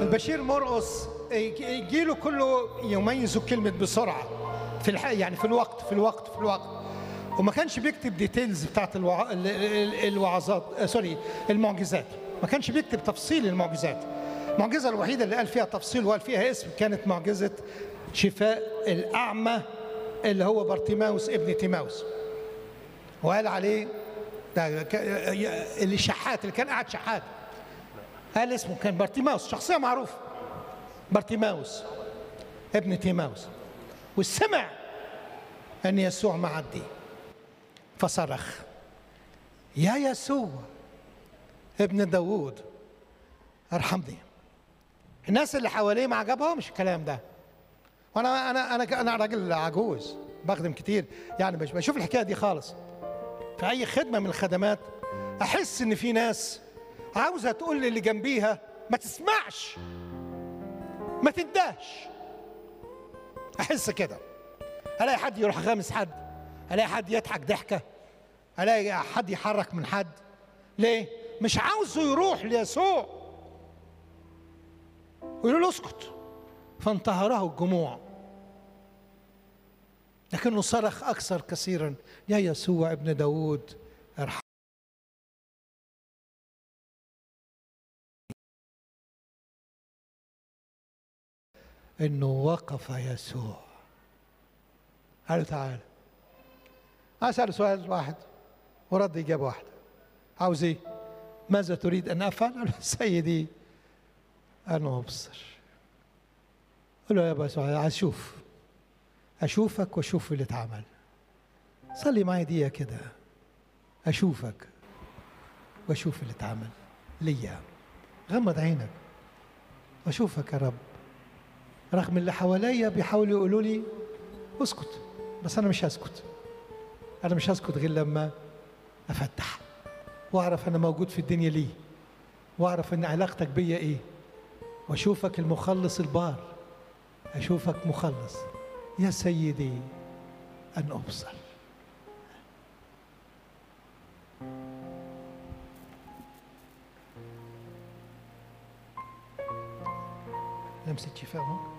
البشير مرقص يجي له كله يميز كلمة بسرعة في الح... يعني في الوقت في الوقت في الوقت وما كانش بيكتب ديتيلز بتاعت الوع... ال- ال- الوعظات آه، سوري المعجزات ما كانش بيكتب تفصيل المعجزات المعجزة الوحيدة اللي قال فيها تفصيل وقال فيها اسم كانت معجزة شفاء الأعمى اللي هو بارتيماوس ابن تيماوس وقال عليه ده ك- اللي شحات اللي كان قاعد شحات قال اسمه كان بارتيماوس شخصية معروفة بارتيماوس ابن تيماوس وسمع أن يسوع معدي فصرخ يا يسوع ابن داوود ارحمني الناس اللي حواليه ما عجبهمش الكلام ده وانا انا انا انا راجل عجوز بخدم كتير يعني مش بشوف الحكايه دي خالص في اي خدمه من الخدمات احس ان في ناس عاوزه تقول للي جنبيها ما تسمعش ما تندهش احس كده الاقي حد يروح غامس حد الاقي حد يضحك ضحكه الاقي حد يحرك من حد ليه مش عاوزه يروح ليسوع ويقول له اسكت فانتهره الجموع لكنه صرخ اكثر كثيرا يا يسوع ابن داود ارحم انه وقف يسوع قال له تعالى اسال سؤال واحد ورد اجابه واحده عاوز ايه ماذا تريد ان افعل قال له سيدي انا ابصر قال له يا ابا يسوع عايز اشوف اشوفك واشوف اللي اتعمل صلي معايا دقيقه كده اشوفك واشوف اللي اتعمل ليا غمض عينك واشوفك يا رب رغم اللي حواليا بيحاولوا يقولوا لي اسكت بس انا مش هسكت انا مش هسكت غير لما افتح واعرف انا موجود في الدنيا ليه واعرف ان علاقتك بيا ايه واشوفك المخلص البار اشوفك مخلص يا سيدي ان ابصر لمسة شفاء ممكن